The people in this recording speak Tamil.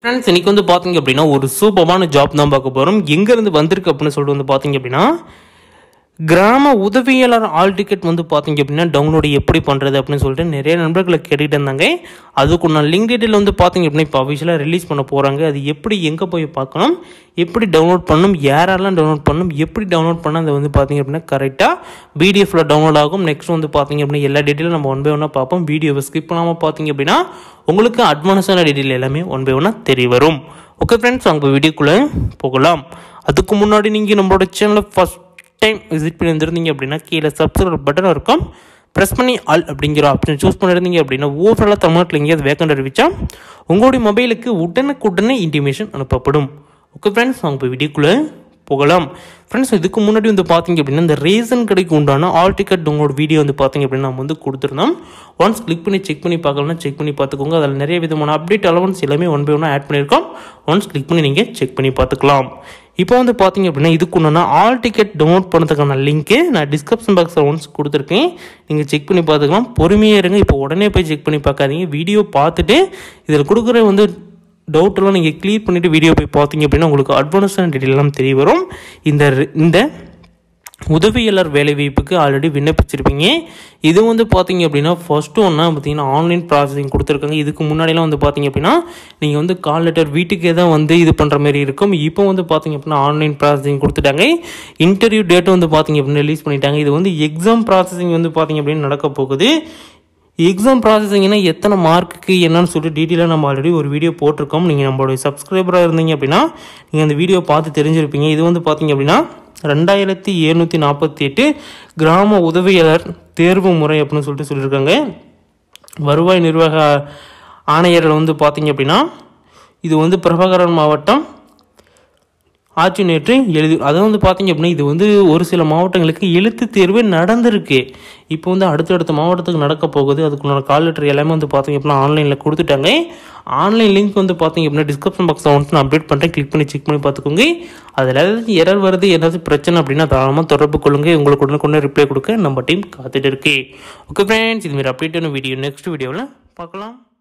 ஃப்ரெண்ட்ஸ் இன்னைக்கு வந்து பார்த்தீங்க அப்படின்னா ஒரு சூப்பரான ஜாப் தான் பார்க்க போகிறோம் எங்கேருந்து வந்திருக்கு அப்படின்னு சொல்லிட்டு வந்து பார்த்தீங்க அப்படின்னா கிராம உதவியாளர் ஆல் டிக்கெட் வந்து பார்த்தீங்க அப்படின்னா டவுன்லோடு எப்படி பண்ணுறது அப்படின்னு சொல்லிட்டு நிறைய நண்பர்களை கேட்டுட்டு இருந்தாங்க அதுக்கு நான் லிங்க் டீட்டெயில் வந்து பார்த்தீங்க அப்படின்னா இப்போ அஃபிஷியலாக ரிலீஸ் பண்ண போகிறாங்க அது எப்படி எங்கே போய் பார்க்கணும் எப்படி டவுன்லோட் பண்ணணும் யாரெல்லாம் டவுன்லோட் பண்ணணும் எப்படி டவுன்லோட் பண்ண அதை வந்து பார்த்தீங்க அப்படின்னா கரெக்டாக பிடிஎஃப்ல டவுன்லோட் ஆகும் நெக்ஸ்ட் வந்து பார்த்தீங்க அப்படின்னா எல்லா டீட்டெயிலும் நம்ம ஒன் பை ஒன்னாக பார்ப்போம் வீடியோவை ஸ்கிப் பண்ணாமல் பார்த்தீங்க அப்படின்னா உங்களுக்கு அட்வான்ஸான டீட்டெயில் எல்லாமே ஒன் பை ஒன்னாக தெரிய வரும் ஓகே ஃப்ரெண்ட்ஸ் அங்கே வீடியோக்குள்ளே போகலாம் அதுக்கு முன்னாடி நீங்கள் நம்மளோட சேனலை ஃபஸ்ட் டைம் விசிட் பண்ணி வந்திருந்தீங்க அப்படின்னா கீழே சப்ஸ்கிரைப் பட்டன் இருக்கும் ப்ரெஸ் பண்ணி ஆல் அப்படிங்கிற ஆப்ஷன் சூஸ் பண்ணியிருந்தீங்க அப்படின்னா ஓவராலாக தமிழ்நாட்டில் எங்கேயாவது வேக்கண்ட் அறிவிச்சா உங்களுடைய மொபைலுக்கு உடனுக்குடனே இன்டிமேஷன் அனுப்பப்படும் ஓகே ஃப்ரெண்ட்ஸ் அவங்க இப்போ வீடியோக்குள்ளே போகலாம் ஃப்ரெண்ட்ஸ் இதுக்கு முன்னாடி வந்து பார்த்தீங்க அப்படின்னா இந்த ரேசன் கடைக்கு உண்டான ஆல் டிக்கெட் உங்களோட வீடியோ வந்து பார்த்தீங்க அப்படின்னா நம்ம வந்து கொடுத்துருந்தோம் ஒன்ஸ் கிளிக் பண்ணி செக் பண்ணி பார்க்கலன்னா செக் பண்ணி பார்த்துக்கோங்க அதில் நிறைய விதமான அப்டேட் அலவன்ஸ் எல்லாமே ஒன் பை ஒன்னாக ஆட் பண்ணியிருக்கோம் ஒன்ஸ் கிளிக் பண்ணி நீங்கள் செக் பண்ணி பார்த்துக்கலாம் இப்போ வந்து பார்த்தீங்க அப்படின்னா இதுக்கு உண்டான ஆல் டிக்கெட் டவுன்லோட் பண்ணுறதுக்கான லிங்க்கு நான் டிஸ்கிரிப்ஷன் பாக்ஸில் ஒன்ஸ் கொடுத்துருக்கேன் நீங்கள் செக் பண்ணி பார்த்துக்கலாம் பொறுமையாக இருங்க இப்போ உடனே போய் செக் பண்ணி பார்க்காதீங்க வீடியோ பார்த்துட்டு இதில் கொடுக்குற வந்து டவுட்டெல்லாம் நீங்கள் க்ளியர் பண்ணிவிட்டு வீடியோ போய் பார்த்தீங்க அப்படின்னா உங்களுக்கு அட்வான்ஸான டீட்டெயில் எல்லாம் தெரிய வரும் இந்த இந்த உதவியாளர் வேலைவாய்ப்புக்கு ஆல்ரெடி விண்ணப்பிச்சிருப்பீங்க இது வந்து பார்த்தீங்க அப்படின்னா ஃபர்ஸ்ட்டு ஒன்றா பார்த்தீங்கன்னா ஆன்லைன் ப்ராசஸிங் கொடுத்துருக்காங்க இதுக்கு முன்னாடிலாம் வந்து பார்த்தீங்க அப்படின்னா நீங்கள் வந்து கால் லெட்டர் வீட்டுக்கே தான் வந்து இது பண்ணுற மாதிரி இருக்கும் இப்போ வந்து பார்த்தீங்க அப்படின்னா ஆன்லைன் ப்ராசஸிங் கொடுத்துட்டாங்க இன்டர்வியூ டேட்டும் வந்து பார்த்தீங்க அப்படின்னா ரிலீஸ் பண்ணிட்டாங்க இது வந்து எக்ஸாம் ப்ராசஸிங் வந்து பார்த்தீங்க அப்படின்னு நடக்க போகுது எக்ஸாம் ப்ராசஸிங்னா எத்தனை மார்க்குக்கு என்னன்னு சொல்லிட்டு டீட்டெயிலாக நம்ம ஆல்ரெடி ஒரு வீடியோ போட்டிருக்கோம் நீங்கள் நம்மளுடைய சப்ஸ்கிரைபராக இருந்தீங்க அப்படின்னா நீங்கள் அந்த வீடியோ பார்த்து தெரிஞ்சிருப்பீங்க இது வந்து பார்த்தீங்க அப்படின்னா ரெண்டாயிரத்தி எழுநூற்றி நாற்பத்தி எட்டு கிராம உதவியாளர் தேர்வு முறை அப்படின்னு சொல்லிட்டு சொல்லியிருக்காங்க வருவாய் நிர்வாக ஆணையர்கள் வந்து பார்த்தீங்க அப்படின்னா இது வந்து பிரபாகரன் மாவட்டம் ஆட்சி நேற்று எழுதி அதை வந்து பார்த்தீங்க அப்படின்னா இது வந்து ஒரு சில மாவட்டங்களுக்கு எழுத்து தேர்வு நடந்திருக்கு இப்போ வந்து அடுத்தடுத்த மாவட்டத்துக்கு நடக்க போகுது அதுக்குள்ள கால் லெட்டர் எல்லாமே வந்து பார்த்தீங்க அப்படின்னா ஆன்லைனில் கொடுத்துட்டாங்க ஆன்லைன் லிங்க் வந்து பார்த்தீங்க அப்படின்னா டிஸ்கிரிப்ஷன் பாக்ஸில் வந்து நான் அப்டேட் பண்ணுறேன் கிளிக் பண்ணி செக் பண்ணி பார்த்துக்கோங்க அதில் ஏதாவது எரர் வருது ஏதாவது பிரச்சனை அப்படின்னா தாராளமாக தொடர்பு கொள்ளுங்க உங்களுக்கு உடனுக்குடனே ரிப்ளை கொடுக்க நம்ம டீம் காத்துட்டு இருக்கு ஓகே ஃப்ரெண்ட்ஸ் இதுமாரி அப்டேட்டான வீடியோ நெக்ஸ்ட் வீடியோவில் பார்க்கலாம்